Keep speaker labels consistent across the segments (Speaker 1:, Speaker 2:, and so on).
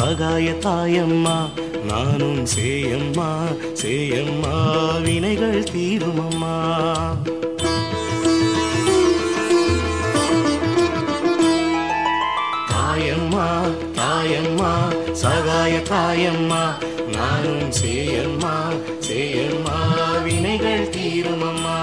Speaker 1: சகாய தாயம்மா நானும் சேயம்மா சேயம்மா வினைகள் தீருமம்மா தாயம்மா தாயம்மா சகாய தாயம்மா நானும் சேயம்மா சேயம்மா வினைகள் தீருமம்மா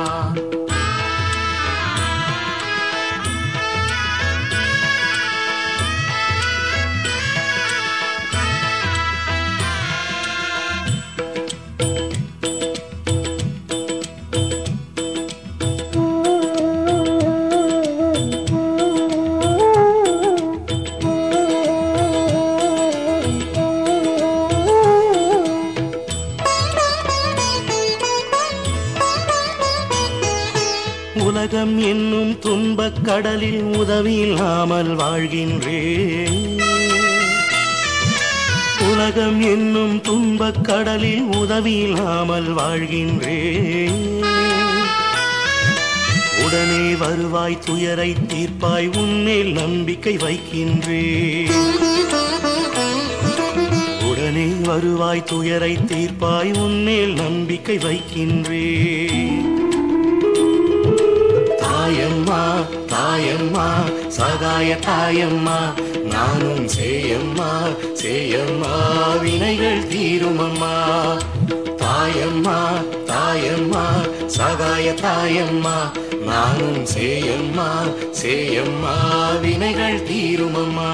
Speaker 1: உலகம் என்னும் துன்பக் கடலில் உதவி இல்லாமல் வாழ்கின்றேன் உலகம் என்னும் துன்பக் கடலில் உதவி இல்லாமல் வாழ்கின்றேன் உடனே வருவாய் துயரை தீர்ப்பாய் உன்மேல் நம்பிக்கை வைக்கின்றேன் உடனே வருவாய் துயரை தீர்ப்பாய் உன்மேல் நம்பிக்கை வைக்கின்றேன் தாயம்மா தாயம்மா சகாய தாயம்மா நானும் சேயம்மா சேயம்மா வினைகள் தீருமம்மா தாயம்மா தாயம்மா சகாய தாயம்மா நானும் சேயம்மா சேயம்மா வினைகள் தீருமம்மா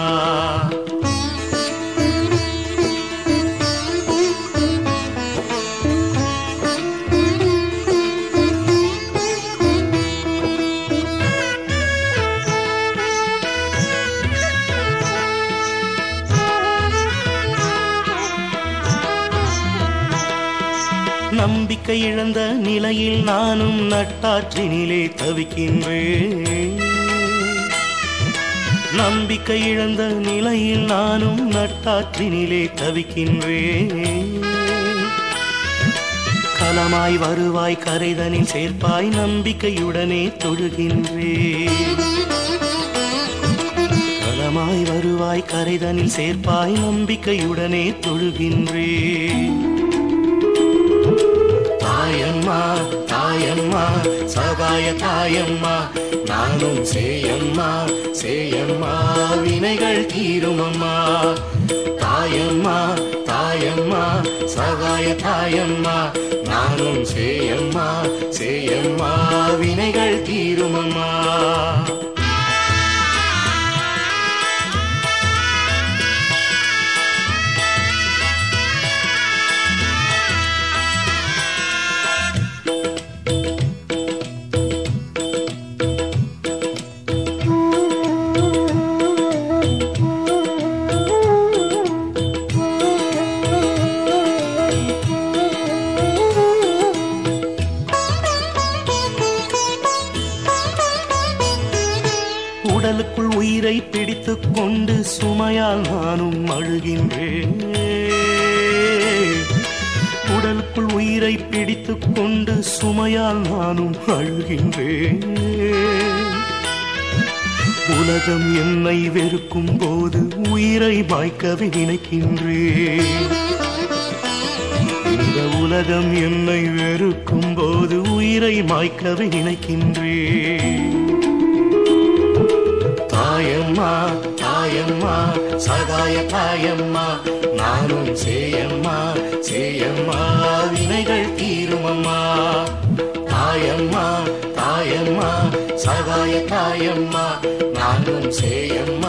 Speaker 1: நம்பிக்கை இழந்த நிலையில் நானும் நட்டாற்றினிலே தவிக்கின்றேன் நம்பிக்கை இழந்த நிலையில் நானும் நட்டாற்றினிலே தவிக்கின்றேன் கலமாய் வருவாய் கரைதனில் சேர்ப்பாய் நம்பிக்கையுடனே தொழுகின்றேன் கலமாய் வருவாய் கரைதனில் சேர்ப்பாய் நம்பிக்கையுடனே தொழுகின்றேன் தாயம்மா தாயம்மா சகாய தாயம்மா நானும் சேயம்மா சேயம்மா வினைகள் தீருமம்மா தாயம்மா தாயம்மா சகாய தாயம்மா நானும் சேயம்மா சேயம்மா வினைகள் தீருமம்மா உடலுக்குள் உயிரை பிடித்துக் கொண்டு சுமையால் நானும் அழுகின்றேன் உடலுக்குள் உயிரை பிடித்துக் கொண்டு சுமையால் நானும் அழுகின்றேன் உலகம் என்னை வெறுக்கும் போது உயிரை மாய்க்கவே நினைக்கின்றேன் இந்த உலகம் என்னை வெறுக்கும் போது உயிரை மாய்க்கவே நினைக்கின்றேன் தாயம்மா தாயம்மா சகாய தாயம்மா நானும் சேயம்மா சேயம்மா வினைகள் தீருமம்மா தாயம்மா தாயம்மா சகாய தாயம்மா நானும் சேயம்மா